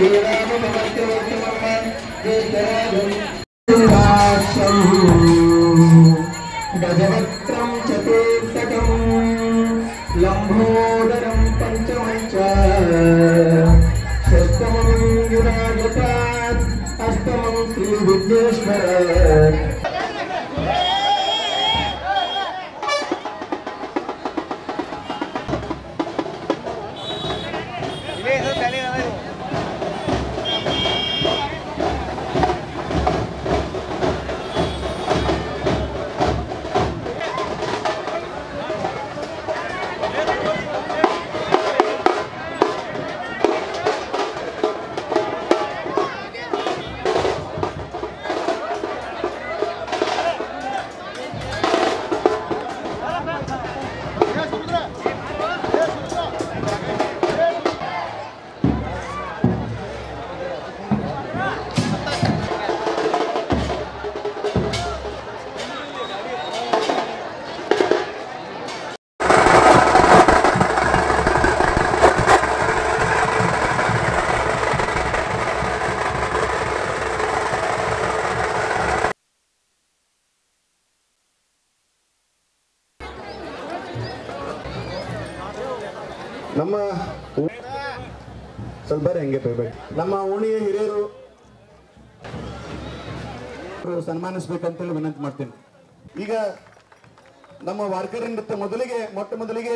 गजवक्त्रं चतुर्थकं लम्भोदरं पञ्चमञ्च षष्टमं युराजतात् अष्टमं श्रीविघ्नेश्वर ನಮ್ಮ ಸ್ವಲ್ಪ ಬರ್ರಿ ಹಂಗೆ ಬರ್ಬೇಡಿ ನಮ್ಮ ಓಣಿಯ ಹಿರಿಯರು ಅವ್ರು ಸನ್ಮಾನಿಸ್ಬೇಕಂತೇಳಿ ವಿನಂತಿ ಮಾಡ್ತೀನಿ ಈಗ ನಮ್ಮ ವಾರ್ಕರಿ ನೃತ್ಯ ಮೊದಲಿಗೆ ಮೊಟ್ಟ ಮೊದಲಿಗೆ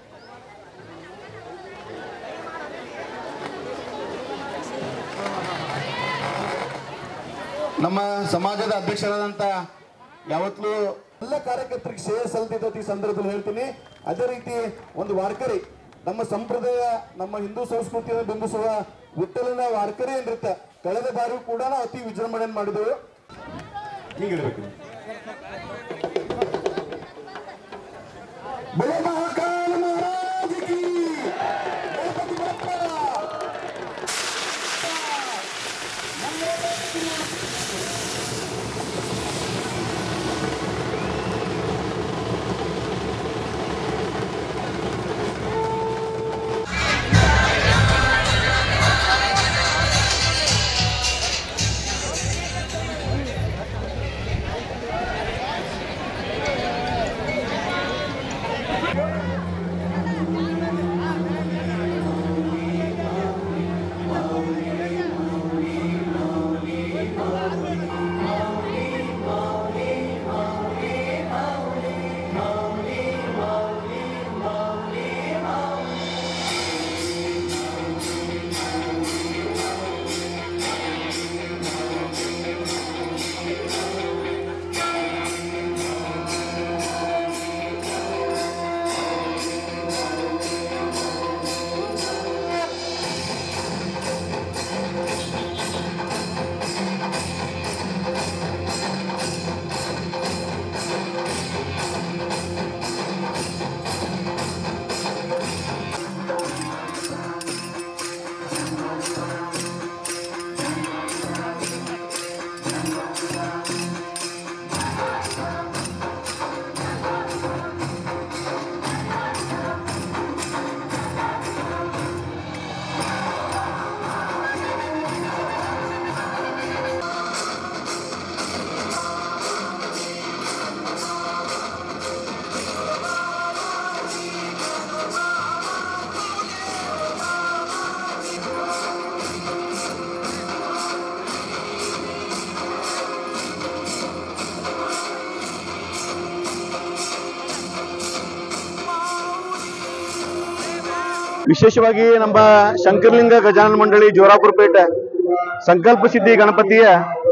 ನಮ್ಮ ಸಮಾಜದ ಅಧ್ಯಕ್ಷರಾದಂತ ಯಾವತ್ತೂ ಎಲ್ಲ ಕಾರ್ಯಕರ್ತರಿಗೆ ಸೇವೆ ಸಲ್ತಿದ್ದದ್ದು ಈ ಸಂದರ್ಭದಲ್ಲಿ ಹೇಳ್ತೀನಿ ಅದೇ ರೀತಿ ಒಂದು ವಾರ್ಕರಿ ನಮ್ಮ ಸಂಪ್ರದಾಯ ನಮ್ಮ ಹಿಂದೂ ಸಂಸ್ಕೃತಿಯನ್ನು ಬಿಂಬಿಸುವ ವಿಠಲನ ವಾರ್ಕರಿ ನೃತ್ಯ ಕಳೆದ ಬಾರಿ ಕೂಡ ನಾವು ಅತಿ ವಿಜೃಂಭಣೆ ಮಾಡಿದೆವು ಹೀಗಿರ್ಬೇಕು ಬಳೆ ಮಹಾಕಾಲ ಮಹಾರಾಜ ಕಿ ಗಣಪತಿ ಬಪ್ಪ ವಿಶೇಷವಾಗಿ ನಮ್ಮ ಶಂಕರಲಿಂಗ ಗಜಾನನ ಮಂಡಳಿ ಜೋರಾಪುರಪೇಟೆ ಸಂಕಲ್ಪ ಸಿದ್ಧಿ ಗಣಪತಿಯ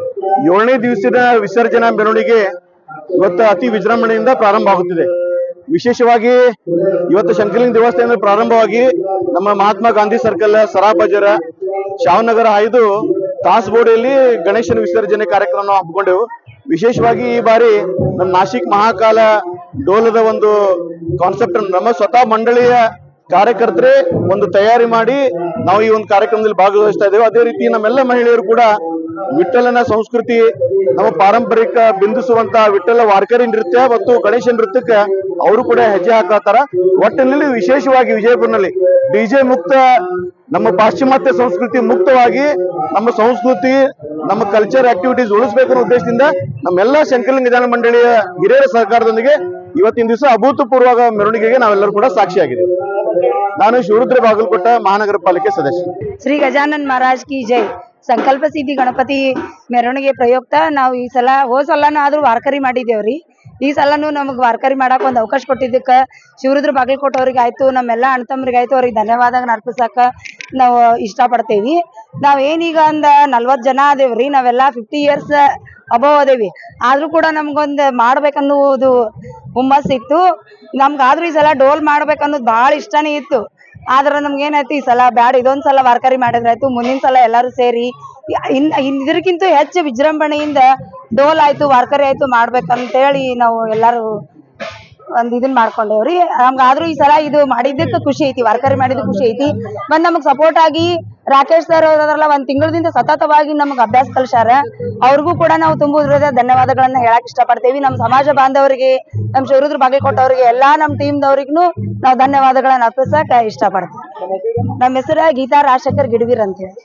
ಏಳನೇ ದಿವಸದ ವಿಸರ್ಜನಾ ಮೆರವಣಿಗೆ ಇವತ್ತು ಅತಿ ವಿಜೃಂಭಣೆಯಿಂದ ಪ್ರಾರಂಭ ಆಗುತ್ತಿದೆ ವಿಶೇಷವಾಗಿ ಇವತ್ತು ಶಂಕರಲಿಂಗ ದೇವಸ್ಥಾನದಿಂದ ಪ್ರಾರಂಭವಾಗಿ ನಮ್ಮ ಮಹಾತ್ಮ ಗಾಂಧಿ ಸರ್ಕಲ್ ಸರಾ ಬಜಾರ ಶಾವನಗರ ಹಾಯ್ದು ಕಾಸಬೋಡಿಯಲ್ಲಿ ಗಣೇಶನ ವಿಸರ್ಜನೆ ಕಾರ್ಯಕ್ರಮ ಹಮ್ಮಿಕೊಂಡೆವು ವಿಶೇಷವಾಗಿ ಈ ಬಾರಿ ನಮ್ಮ ನಾಸಿಕ್ ಮಹಾಕಾಲ ಡೋಲದ ಒಂದು ಕಾನ್ಸೆಪ್ಟ್ ನಮ್ಮ ಸ್ವತಃ ಮಂಡಳಿಯ ಕಾರ್ಯಕರ್ತರೇ ಒಂದು ತಯಾರಿ ಮಾಡಿ ನಾವು ಈ ಒಂದು ಕಾರ್ಯಕ್ರಮದಲ್ಲಿ ಭಾಗವಹಿಸ್ತಾ ಇದ್ದೇವೆ ಅದೇ ರೀತಿ ನಮ್ಮೆಲ್ಲ ಮಹಿಳೆಯರು ಕೂಡ ವಿಠ್ಠಲನ ಸಂಸ್ಕೃತಿ ನಮ್ಮ ಪಾರಂಪರಿಕ ಬಿಂಬಿಸುವಂತ ವಿಠ್ಠಲ ವಾರ್ಕರಿ ನೃತ್ಯ ಮತ್ತು ಗಣೇಶ ನೃತ್ಯಕ್ಕೆ ಅವರು ಕೂಡ ಹೆಜ್ಜೆ ಹಾಕತ್ತಾರ ಒಟ್ಟಿನಲ್ಲಿ ವಿಶೇಷವಾಗಿ ವಿಜಯಪುರನಲ್ಲಿ ಡಿಜೆ ಮುಕ್ತ ನಮ್ಮ ಪಾಶ್ಚಿಮಾತ್ಯ ಸಂಸ್ಕೃತಿ ಮುಕ್ತವಾಗಿ ನಮ್ಮ ಸಂಸ್ಕೃತಿ ನಮ್ಮ ಕಲ್ಚರ್ ಆಕ್ಟಿವಿಟೀಸ್ ಉಳಿಸ್ಬೇಕು ಅನ್ನೋ ಉದ್ದೇಶದಿಂದ ನಮ್ಮೆಲ್ಲ ಶಂಕರಲಿಂಗ ವಿಧಾನ ಮಂಡಳಿಯ ಹಿರಿಯರ ಸಹಕಾರದೊಂದಿಗೆ ಇವತ್ತಿನ ದಿವಸ ಅಭೂತಪೂರ್ವ ಮೆರವಣಿಗೆಗೆ ನಾವೆಲ್ಲರೂ ಕೂಡ ಸಾಕ್ಷಿಯಾಗಿದ್ದೀವಿ ನಾನು ಶಿವರುದ್ರ ಬಾಗಲಕೋಟ ಮಹಾನಗರ ಪಾಲಿಕೆ ಸದಸ್ಯ ಶ್ರೀ ಗಜಾನನ್ ಮಹಾರಾಜ್ ಕಿ ಜೈ ಸಂಕಲ್ಪ ಸಿದ್ಧಿ ಗಣಪತಿ ಮೆರವಣಿಗೆ ಪ್ರಯುಕ್ತ ನಾವು ಈ ಸಲ ಹೋದ ಸಲನೂ ಆದ್ರೂ ವಾರ್ಕರಿ ಮಾಡಿದ್ದೇವ್ರಿ ಈ ಸಲನೂ ನಮಗೆ ವಾರ್ಕರಿ ಮಾಡಕ್ ಒಂದು ಅವಕಾಶ ಕೊಟ್ಟಿದ್ದಕ್ಕೆ ಶಿವರುದ್ರ ಬಾಗಲಕೋಟೆ ಅವ್ರಿಗೆ ಆಯ್ತು ನಮ್ಮೆಲ್ಲ ಅಣ್ಣ ತಮ್ಮರಿಗೆ ಆಯ್ತು ಅವ್ರಿಗೆ ಧನ್ಯವಾದ ಅರ್ಪಿಸಕ ನಾವು ಇಷ್ಟಪಡ್ತೇವಿ ನಾವ್ ಏನೀಗ ಒಂದ್ ನಲ್ವತ್ ಜನ ಅದೇವ್ರಿ ನಾವೆಲ್ಲ ಫಿಫ್ಟಿ ಇಯರ್ಸ್ ಅಬವ್ ಅದೇವಿ ಆದ್ರೂ ಕೂಡ ನಮ್ಗೊಂದ್ ಮಾಡ್ಬೇಕನ್ನುವುದು ಹುಮ್ಮಸ್ ಇತ್ತು ನಮ್ಗಾದ್ರೂ ಈ ಸಲ ಡೋಲ್ ಮಾಡ್ಬೇಕನ್ನೋದು ಭಾಳ ಇಷ್ಟನೇ ಇತ್ತು ಆದ್ರೆ ನಮ್ಗೆ ಏನಾಯ್ತು ಈ ಸಲ ಬ್ಯಾಡ ಇದೊಂದ್ ಸಲ ವಾರ್ಕರಿ ಮಾಡಿದ್ರಾಯ್ತು ಮುಂದಿನ ಸಲ ಎಲ್ಲರೂ ಸೇರಿ ಇನ್ ಇನ್ ಇದಕ್ಕಿಂತ ಹೆಚ್ಚು ವಿಜೃಂಭಣೆಯಿಂದ ಡೋಲ್ ಆಯ್ತು ವಾರ್ಕರಿ ಆಯ್ತು ಮಾಡ್ಬೇಕಂತೇಳಿ ನಾವು ಎಲ್ಲಾರು ಒಂದ್ ಇದನ್ ಮಾಡ್ಕೊಂಡೇವ್ರಿ ನಮ್ಗಾದ್ರೂ ಈ ಸಲ ಇದು ಮಾಡಿದ್ದಕ್ಕೆ ಖುಷಿ ಐತಿ ವಾರ್ಕರಿ ಮಾಡಿದ ಖುಷಿ ಐತಿ ಮತ್ತ್ ನಮಗ್ ಸಪೋರ್ಟ್ ಆಗಿ ರಾಕೇಶ್ ಸರ್ ಅವರಲ್ಲ ಒಂದ್ ತಿಂಗಳದಿಂದ ಸತತವಾಗಿ ನಮಗ್ ಅಭ್ಯಾಸ ಕಲ್ಸ್ಯಾರ ಅವ್ರಿಗೂ ಕೂಡ ನಾವು ತುಂಬ ಹೃದಯದ ಧನ್ಯವಾದಗಳನ್ನ ಹೇಳಕ್ ಇಷ್ಟಪಡ್ತೇವಿ ನಮ್ಮ ಸಮಾಜ ಬಾಂಧವರಿಗೆ ನಮ್ ಶಿವರುದ್ರ ಬಾಗಲಕೋಟವ್ರಿಗೆ ಎಲ್ಲಾ ನಮ್ ಟೀಮ್ದವ್ರಿಗೂ ನಾವು ಧನ್ಯವಾದಗಳನ್ನ ಅರ್ಪಿಸಕ್ ಇಷ್ಟಪಡ್ತೀವಿ ನಮ್ಮ ಹೆಸರು ಗೀತಾ ರಾಜಶೇಖರ್ ಗಿಡವೀರ್ ಅಂತ ಹೇಳಿ